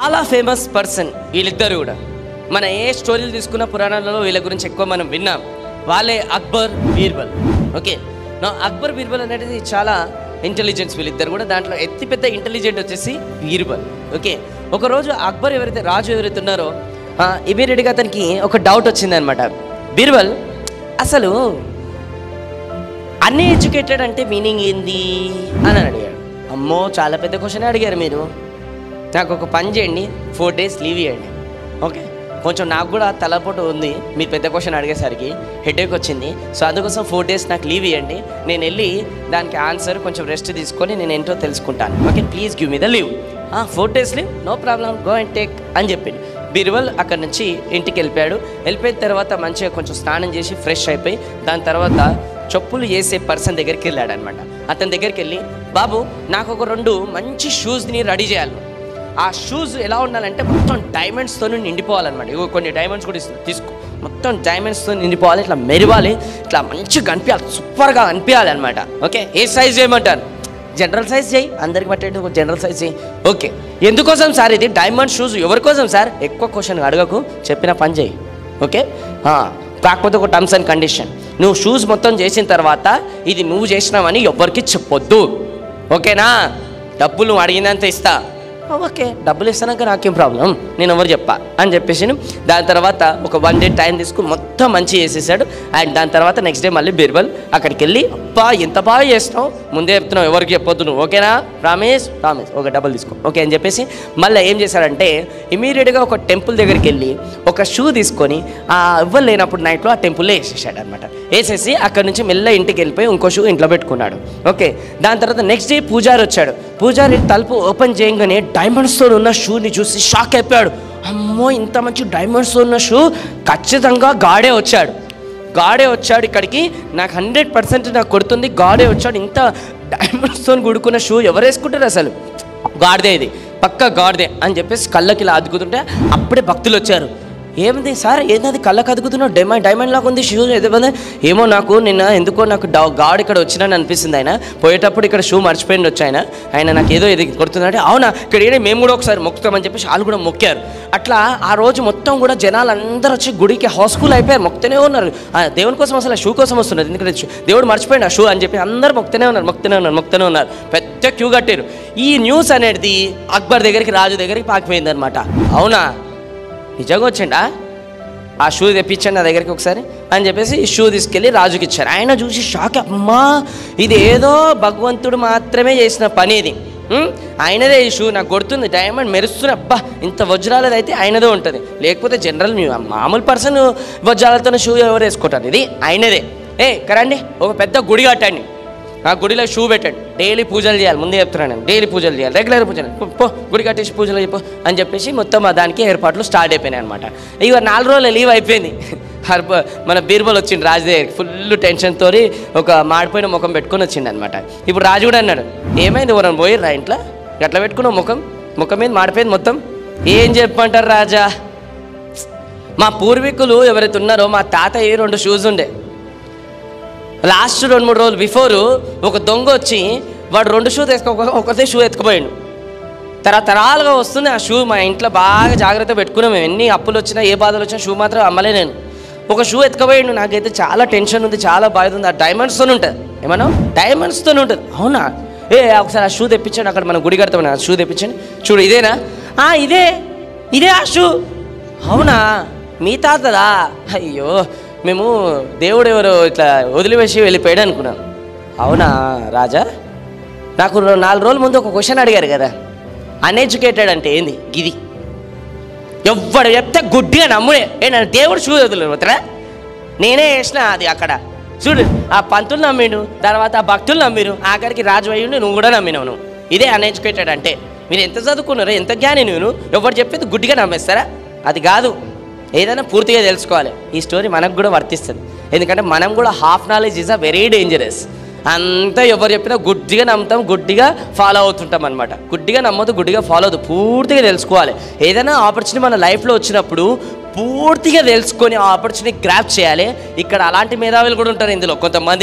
చాలా famous person వీళ్ళిద్దరు కూడా మన ఏ స్టోరీలు తీసుకున్న పురాణాలలో వీళ్ళ గురించి ఎక్కువ మనం విన్నాం వాళ్ళే అక్బర్ బీర్బల్ ఓకే నా అక్బర్ బీర్బల్ అనేది చాలా ఇంటెలిజెన్స్ వీళ్ళిద్దరు కూడా దాంట్లో ఎత్తి పెద్ద ఇంటెలిజెంట్ వచ్చేసి బీర్బల్ ఓకే ఒకరోజు అక్బర్ ఎవరైతే రాజు ఎవరైతే ఉన్నారో ఇమీడియట్గా అతనికి ఒక డౌట్ వచ్చిందనమాట బీర్బల్ అసలు అన్ని ఎడ్యుకేటెడ్ అంటే మీనింగ్ ఏంది అని అడిగాడు అమ్మో చాలా పెద్ద క్వశ్చన్ అడిగారు మీరు నాకు ఒక పని చేయండి ఫోర్ డేస్ లీవ్ ఇవ్వండి ఓకే కొంచెం నాకు కూడా తలపోటు ఉంది మీ పెద్ద క్వశ్చన్ అడిగేసరికి హెడేక్ వచ్చింది సో అందుకోసం ఫోర్ డేస్ నాకు లీవ్ ఇవ్వండి నేను వెళ్ళి దానికి ఆన్సర్ కొంచెం రెస్ట్ తీసుకొని నేను ఏంటో తెలుసుకుంటాను okay please give me the leave four days leave no problem go and take అని చెప్పింది బీర్బల్ అక్కడ నుంచి ఇంటికి వెళ్ళిపోయాడు వెళ్ళిపోయిన తర్వాత మంచిగా కొంచెం స్నానం చేసి ఫ్రెష్ అయిపోయి దాని తర్వాత చెప్పులు వేసే పర్సన్ దగ్గరికి వెళ్ళాడు అనమాట అతని దగ్గరికి వెళ్ళి బాబు నాకు ఒక రెండు మంచి షూస్ని రెడీ చేయాలి ఆ షూస్ ఎలా ఉండాలంటే మొత్తం డైమండ్స్తో నిండిపోవాలన్నమాట ఇగో కొన్ని డైమండ్స్ కూడా ఇస్తుంది తీసుకో మొత్తం డైమండ్స్తో నిండిపోవాలి ఇట్లా మెరవాలి ఇట్లా మంచిగా కనిపించాలి సూపర్గా కనిపించాలి అనమాట ఓకే ఏ సైజ్ చేయమంటారు జనరల్ సైజ్ చేయి అందరికి పట్టేది ఒక జనరల్ సైజ్ చేయి ఓకే ఎందుకోసం సార్ ఇది డైమండ్ షూస్ ఎవరి కోసం సార్ ఎక్కువ క్వశ్చన్ అడగకు చెప్పిన పని చేయి ఓకే ఆ, కాకపోతే ఒక టర్మ్స్ అండ్ కండిషన్ నువ్వు షూస్ మొత్తం చేసిన తర్వాత ఇది నువ్వు చేసినావని ఎవ్వరికి చెప్పొద్దు ఓకేనా డబ్బులు నువ్వు అడిగినంత ఇస్తా "ఆ, ఓకే డబ్బులు ఇస్తానాక నాకేం ప్రాబ్లం నేను ఎవరు చెప్పా అని చెప్పేసి దాని తర్వాత ఒక వన్ డే టైం తీసుకుని మొత్తం మంచి చేసేసాడు అండ్ దాని తర్వాత నెక్స్ట్ డే మళ్ళీ బీర్బల్ అక్కడికి వెళ్ళి అబ్బా ఎంత బాగా చేస్తున్నావు ముందే చెప్తున్నావు ఎవరికి చెప్పొద్దు నువ్వు ఓకేనా ప్రామిస్ ప్రామిస్ ఒక డబ్బులు తీసుకో ఓకే అని చెప్పేసి మళ్ళీ ఏం చేశాడంటే ఇమీడియట్గా ఒక టెంపుల్ దగ్గరికి వెళ్ళి ఒక షూ తీసుకొని ఆ ఎవ్వరు లేనప్పుడు నైట్లో ఆ టెంపుల్లో వేసేసాడు అనమాట వేసేసి అక్కడ నుంచి మెల్ల ఇంటికి వెళ్ళిపోయి ఇంకో షూ ఇంట్లో పెట్టుకున్నాడు ఓకే దాని తర్వాత నెక్స్ట్ డే పూజారి వచ్చాడు పూజారి తలుపు ఓపెన్ చేయగానే డైమండ్స్తో ఉన్న షూని చూసి షాక్ అయిపోయాడు అమ్మో ఇంత మంచి డైమండ్స్తో ఉన్న షూ ఖచ్చితంగా గాడే వచ్చాడు గాడే వచ్చాడు ఇక్కడికి నాకు హండ్రెడ్ పర్సెంట్ నాకు కొడుతుంది గాడే వచ్చాడు ఇంత డైమండ్స్తో కూడుకున్న షూ ఎవరు వేసుకుంటారు అసలు గాడిదే ఇది పక్క గాడిదే అని చెప్పేసి కళ్ళకి ఇలా అదుకుతుంటే అప్పుడే భక్తులు వచ్చారు ఏమిది సార్ ఏంది కళ్ళకి అదుకుతున్నావు డైమండ్ డైమండ్ లాగా ఉంది షూ ఏదో ఉంది. ఏమో నాకు నిన్న ఎందుకో నాకు డా- గాడ్ ఇక్కడ వచ్చినని అనిపిస్తుంది ఆయన పోయేటప్పుడు ఇక్కడ షూ మర్చిపోయింది వచ్చి ఆయన ఆయన నాకు ఏదో ఇది కొడుతుందంటే అవునా ఇక్కడ ఏంటి మేము కూడా ఒకసారి మొక్కుతామని చెప్పేసి వాళ్ళు కూడా మొక్కారు అట్లా ఆ రోజు మొత్తం కూడా జనాలు అందరూ వచ్చి గుడికి హౌస్ఫుల్ అయిపోయారు మొక్తూనే ఉన్నారు ఆ దేవుని కోసం అసలు ఆ షూ కోసం వస్తున్నారు ఎందుకంటే షూ- దేవుడు మర్చిపోయింది ఆ షూ అని చెప్పి అందరూ మొక్తూనే ఉన్నారు మొక్తూనే ఉన్నారు మొక్తూనే ఉన్నారు పెద్ద క్యూ కట్టారు ఈ న్యూస్ అనేది అక్బర్ దగ్గరికి రాజు దగ్గరికి పాకిపోయింది అనమాట అవునా నిజంగా వచ్చిండా ఆ షూ తెప్పించండి నా దగ్గరికి ఒకసారి అని చెప్పేసి ఈ షూ తీసుకెళ్ళి రాజుకి ఇచ్చారు ఆయన చూసి షాక్ అమ్మా ఇది ఏదో భగవంతుడు మాత్రమే చేసిన పని ఇది ఉం? ఆయనదే ఈ షూ నాకు కొడుతుంది డైమండ్ మెరుస్తున్న అబ్బా ఇంత వజ్రాలది అయితే ఆయనదే ఉంటుంది లేకపోతే జనరల్ మామూలు పర్సన్ వజ్రాలతో షూ ఎవరు వేసుకుంటారు ఇది ఆయనదే ఏ కరండి ఒక పెద్ద గుడి కట్టండి ఆ గుడిలో షూ పెట్టండి డైలీ పూజలు చేయాలి ముందే చెప్తున్నాను నేను డైలీ పూజలు చేయాలి రెగ్యులర్ పూజలు పో, పో గుడి కట్టేసి పూజలు చెప్పు అని చెప్పేసి మొత్తం ఆ దానికి ఏర్పాట్లు స్టార్ట్ అయిపోయినాయి అనమాట ఇక నాలుగు రోజులు లీవ్ అయిపోయింది హర్బ మన బీర్బల్ వచ్చిండు రాజు దగ్గరికి ఫుల్ టెన్షన్తో ఒక మాడిపోయిన ముఖం పెట్టుకొని వచ్చిండు అనమాట ఇప్పుడు రాజు కూడా అన్నాడు ఏమైంది ఎవరైనా పోయిర్రా ఇంట్లో గట్ల పెట్టుకున్నావు ముఖం ముఖం మీద మాడిపోయింది మొత్తం ఏం చెప్పంటారు రాజా మా పూర్వీకులు ఎవరైతే ఉన్నారో మా తాతయ్య రెండు షూస్ ఉండే లాస్ట్ రెండు మూడు రోజులు బిఫోరు ఒక దొంగ వచ్చి వాడు రెండు షూ తెచ్చుకో ఒకటే షూ ఎత్తుకుపోయాడు తరతరాలుగా వస్తుంది ఆ షూ మా ఇంట్లో బాగా జాగ్రత్త పెట్టుకున్నాం మేము ఎన్ని అప్పులు వచ్చినా ఏ బాధలు వచ్చినా షూ మాత్రం అమ్మలే నేను ఒక షూ ఎత్తుకుపోయాడు నాకైతే చాలా టెన్షన్ ఉంది చాలా బాధ ఉంది ఆ డైమండ్స్తో ఉంటుంది ఏమన్నా డైమండ్స్తో ఉంటుంది అవునా ఏ ఒకసారి ఆ షూ తెప్పించండి అక్కడ మనం గుడి కడతామని ఆ షూ తెప్పించండి చూడు ఇదేనా ఆ ఇదే ఇదే ఆ షూ అవునా మీ తాతదా అయ్యో మేము దేవుడు ఎవరో ఇట్లా వదిలివేసి వెళ్ళిపోయాడు అనుకున్నాం అవునా రాజా నాకు రో- నాలుగు రోజుల ముందు ఒక క్వశ్చన్ అడిగారు కదా అన్ఎడ్యుకేటెడ్ అంటే ఏంది ఇది ఎవ్వడు చెప్తే గుడ్డిగా నమ్ముడే ఏ నన్ను దేవుడు షూ వదిలేవుతారా నేనే వేసిన అది అక్కడ చూడు ఆ పంతులు నమ్మిండు తర్వాత ఆ భక్తులు నమ్మిరు ఆఖరికి రాజు అయ్యుండి నువ్వు కూడా నమ్మినావు నువ్వు ఇదే అన్ఎడ్యుకేటెడ్ అంటే మీరు ఎంత చదువుకున్నారో ఎంత జ్ఞాని నేను ఎవరు చెప్పేది గుడ్డిగా నమ్మేస్తారా అది కాదు ఏదైనా పూర్తిగా తెలుసుకోవాలి ఈ స్టోరీ మనకు కూడా వర్తిస్తుంది ఎందుకంటే మనం కూడా half knowledge is a very dangerous అంతా ఎవరు చెప్పినా గుడ్డిగా నమ్ముతాం గుడ్డిగా ఫాలో అవుతుంటాం అనమాట గుడ్డిగా నమ్మదు గుడ్డిగా ఫాలో అవుతుంది పూర్తిగా తెలుసుకోవాలి ఏదైనా ఆపర్చునిటీ మన లైఫ్లో వచ్చినప్పుడు పూర్తిగా తెలుసుకొని ఆ ఆపర్చునిటీ గ్రాప్ చేయాలి ఇక్కడ అలాంటి మేధావులు కూడా ఉంటారు ఇందులో కొంతమంది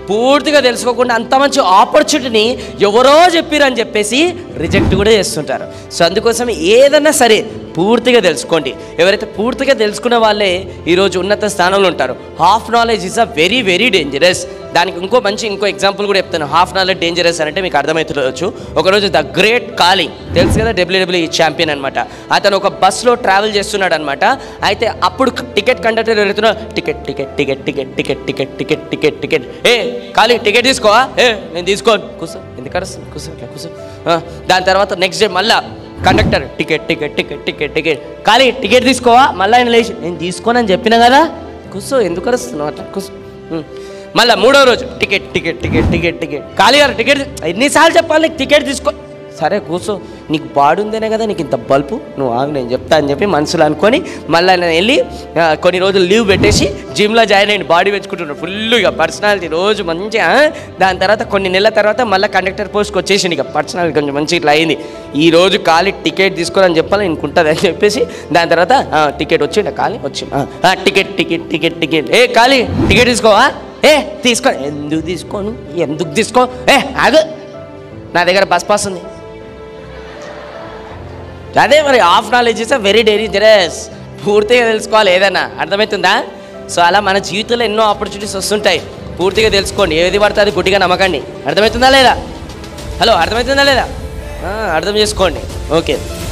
పూర్తిగా తెలుసుకోకుండా అంత మంచి ఆపర్చునిటీని ఎవరో చెప్పిరని చెప్పేసి రిజెక్ట్ కూడా చేస్తుంటారు సో అందుకోసం ఏదన్నా సరే పూర్తిగా తెలుసుకోండి ఎవరైతే పూర్తిగా తెలుసుకున్న వాళ్ళే ఈరోజు ఉన్నత స్థానంలో ఉంటారు half knowledge is a very very dangerous దానికి ఇంకో మంచి ఇంకో ఎగ్జాంపుల్ కూడా చెప్తాను హాఫ్ నాలెడ్జ్ డేంజరస్ అంటే మీకు అర్థమవుతుండొచ్చు ఒకరోజు ద గ్రేట్ కాలి తెలుసు కదా డబ్ల్యూడబ్ల్యూఈ ఛాంపియన్ అనమాట అతను ఒక బస్సులో ట్రావెల్ చేస్తున్నాడు అనమాట అయితే అప్పుడు టికెట్ కండక్టర్ వెళ్తున్నా ticket ticket ticket ticket ticket ticket ticket ticket ticket ఏ ఖాళీ టికెట్ తీసుకోవా ఏ నేను తీసుకోను కూర్చో ఎందుకు అరుస్తుంది కూర్చో ఇట్లా కూర్చో ఆ, దాని తర్వాత నెక్స్ట్ డే మళ్ళా conductor ticket ticket ticket ticket ticket ఖాళీ టికెట్ తీసుకోవా మళ్ళీ ఆయన లేచి నేను తీసుకోనని చెప్పినా కదా కూర్చో ఎందుకు అరుస్తున్నావు అట్లా కూర్చో ఉం. మళ్ళా మూడో రోజు ticket ticket ticket ticket ticket ఖాళీ గారు టికెట్ ఎన్నిసార్లు చెప్పాలి నీకు టికెట్ తీసుకో సరే కూర్చో నీకు బాడుందేనే కదా నీకు ఇంత బల్పు నువ్వు ఆగు నేను చెప్తా అని చెప్పి మనసులో అనుకొని మళ్ళీ నేను వెళ్ళి ఆ, కొన్ని రోజులు లీవ్ పెట్టేసి జిమ్లో జాయిన్ అయ్యి బాడీ పెంచుకుంటున్నాడు ఫుల్ ఇక పర్సనాలిటీ రోజు మంచిగా ఆ, దాని తర్వాత కొన్ని నెలల తర్వాత మళ్ళీ కండక్టర్ పోస్ట్కి వచ్చేసిండు ఇక పర్సనాలిటీ కొంచెం మంచి ఇట్లా అయింది ఈ రోజు ఖాళీ టికెట్ తీసుకోవాలని చెప్పాలి ఇంకుంటుంది అని చెప్పేసి దాని తర్వాత ఆ, టికెట్ వచ్చిండ ఖాళీ వచ్చింది ఆ, ఆ, టికెట్ టికెట్ టికెట్ టికెట్ ఏ ఖాళీ టికెట్ తీసుకోవా ఏ తీసుకో ఎందుకు తీసుకోను ఎందుకు తీసుకో ఏ ఆగు నా దగ్గర బస్ పాస్ ఉంది అదే మరి half knowledge is very dangerous పూర్తిగా తెలుసుకోవాలి ఏదైనా అర్థమవుతుందా సో అలా మన జీవితంలో ఎన్నో ఆపర్చునిటీస్ వస్తుంటాయి పూర్తిగా తెలుసుకోండి ఏది పడితే అది గుడ్డిగా నమ్మకండి అర్థమవుతుందా లేదా హలో అర్థమవుతుందా లేదా ఆ, అర్థం చేసుకోండి ఓకే